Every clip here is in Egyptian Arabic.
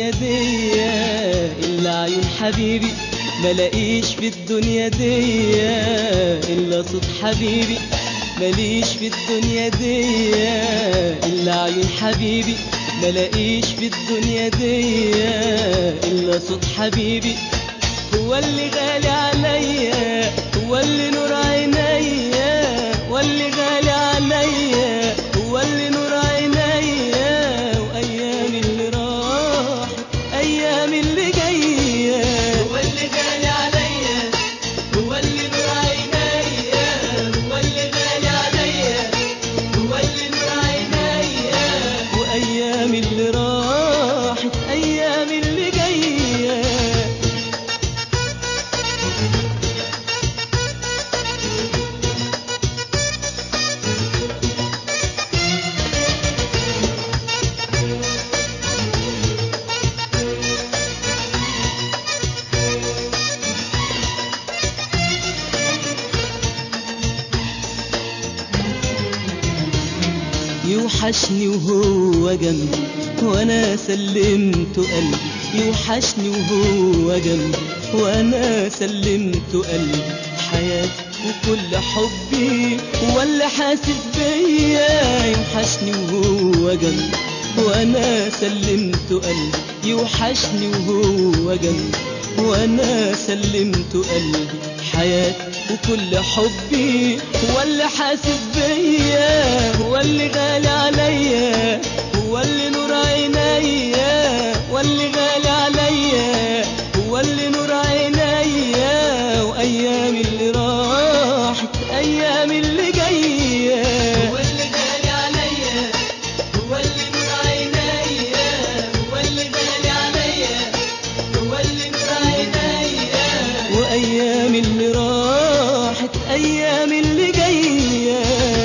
الدنيا دي إلا عيون حبيبي ملاقيش في الدنيا دي إلا صوت حبيبي ماليش في الدنيا دي إلا عيون حبيبي ملاقيش في الدنيا دي إلا صوت حبيبي هو اللي غالي عليا هو اللي نور عينيا واللي غالي عليا هو اللي نور عينيا وايامي اللي راح ايامي اللي جايه هو اللي غالي عليا هو اللي نور عينيا هو اللي غالي عليا هو اللي نور عينيا وايامي اللي راحت ايامي اللي جايه يوحشني وهو جنبي وانا سلمت قلبي يوحشني وهو جنبي وانا سلمت قلبي حياتي وكل حبي هو اللي حاسس بيا يوحشني وهو جنبي وانا سلمت قلبي يوحشني وهو جنبي وانا سلمت قلبي حياتي وكل حبي هو اللي حاسس بيا هو اللي غالي عليا هو اللي نور عينيا واللي غالي عليا هو اللي نور عينيا وايامي اللي راحت ايامي اللي جايه هو اللي غالي عليا هو اللي نور عينيا هو اللي غالي عليا هو اللي نور عينيا وايامي اللي راحت ايامي اللي جايه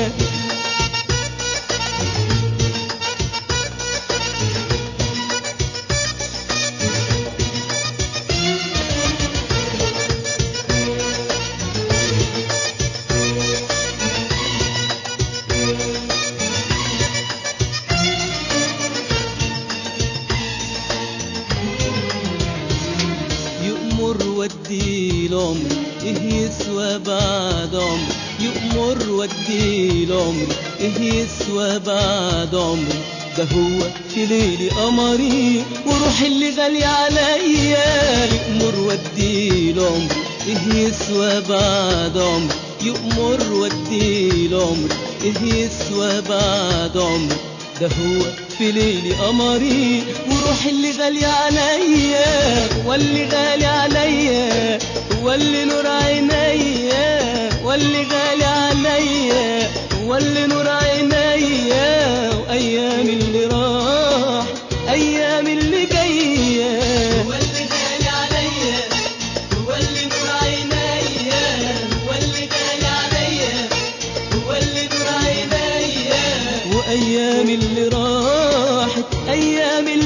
يأمر ودي العمر ايه يسوى بعد عمر يأمر ودي العمر ايه يسوى بعد عمر ده هو في ليلي قمري وروحي اللي غالية عليا يأمر ودي العمر ايه يسوى بعد عمر يأمر ودي العمر ايه يسوى بعد عمر ده هو في ليلي قمري وروحي اللي غالية عليا واللي غالي عليا واللي نور عينيا واللي غالي عليا واللي نور عينيا وايامي اللي راح ايامي اللي جايه هو اللي غالي عليا هو اللي نور عينيا هو اللي غالي عليا هو اللي نور عينيا وايامي اللي راحت ايامي